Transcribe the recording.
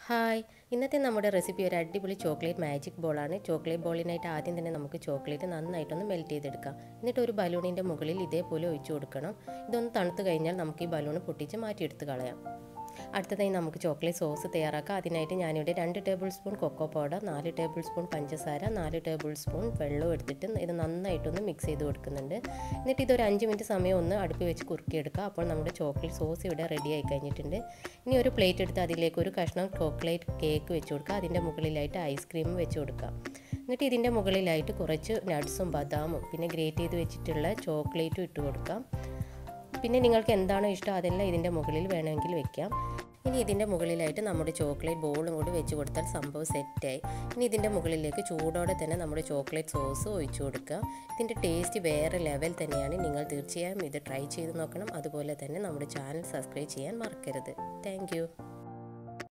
hi ഇന്നത്തെ നമ്മുടെ recipe ഒരു അടിപൊളി ചോക്ലേറ്റ് മാജിക് ബോളാണ് ചോക്ലേറ്റ് ബോളിനായിട്ട് ആദ്യം തന്നെ നമുക്ക് ചോക്ലേറ്റ് നന്നായിട്ടൊന്ന് മെൽറ്റ് ചെയ്തെടുക്കാം എന്നിട്ട് ഒരു ബലൂണിൻ്റെ മുകളിൽ ഇതേപോലെ ഒഴിച്ചു കൊടുക്കണം ഇതൊന്ന് തണുത്ത് കഴിഞ്ഞാൽ നമുക്ക് ഈ ബലൂൺ പൊട്ടിച്ച് മാറ്റിയെടുത്ത് കളയാം അടുത്തതായി നമുക്ക് ചോക്ലേറ്റ് സോസ് തയ്യാറാക്കാം അതിനായിട്ട് ഞാനിവിടെ രണ്ട് ടേബിൾ സ്പൂൺ കൊക്കോ പൗഡർ നാല് ടേബിൾ സ്പൂൺ പഞ്ചസാര നാല് ടേബിൾ സ്പൂൺ വെള്ളം എടുത്തിട്ട് ഇത് നന്നായിട്ടൊന്ന് മിക്സ് ചെയ്ത് കൊടുക്കുന്നുണ്ട് എന്നിട്ട് ഇതൊരു അഞ്ച് മിനിറ്റ് സമയം ഒന്ന് അടുപ്പ് വെച്ച് കുറുക്കിയെടുക്കുക അപ്പോൾ നമ്മുടെ ചോക്ലേറ്റ് സോസ് ഇവിടെ റെഡി ആയി കഴിഞ്ഞിട്ടുണ്ട് ഇനി ഒരു പ്ലേറ്റ് എടുത്ത് അതിലേക്ക് ഒരു കഷ്ണം ചോക്ലേറ്റ് കേക്ക് വെച്ച് കൊടുക്കുക അതിൻ്റെ മുകളിലായിട്ട് ഐസ്ക്രീം വെച്ച് കൊടുക്കുക എന്നിട്ട് ഇതിൻ്റെ മുകളിലായിട്ട് കുറച്ച് നട്ട്സും ബദാമും പിന്നെ ഗ്രേറ്റ് ചെയ്ത് വെച്ചിട്ടുള്ള ചോക്ലേറ്റും ഇട്ട് കൊടുക്കാം പിന്നെ നിങ്ങൾക്ക് എന്താണോ ഇഷ്ടം അതെല്ലാം ഇതിൻ്റെ മുകളിൽ വേണമെങ്കിൽ വെക്കാം ഇനി ഇതിൻ്റെ മുകളിലായിട്ട് നമ്മുടെ ചോക്ലേറ്റ് ബോളും കൂടി വെച്ച് കൊടുത്താൽ സംഭവം സെറ്റായി ഇനി ഇതിൻ്റെ മുകളിലേക്ക് ചൂടോടെ തന്നെ നമ്മുടെ ചോക്ലേറ്റ് സോസ് ഒഴിച്ചു കൊടുക്കുക ഇതിൻ്റെ ടേസ്റ്റ് വേറെ ലെവൽ തന്നെയാണ് നിങ്ങൾ തീർച്ചയായും ഇത് ട്രൈ ചെയ്ത് നോക്കണം അതുപോലെ തന്നെ നമ്മുടെ ചാനൽ സബ്സ്ക്രൈബ് ചെയ്യാൻ മറക്കരുത് താങ്ക്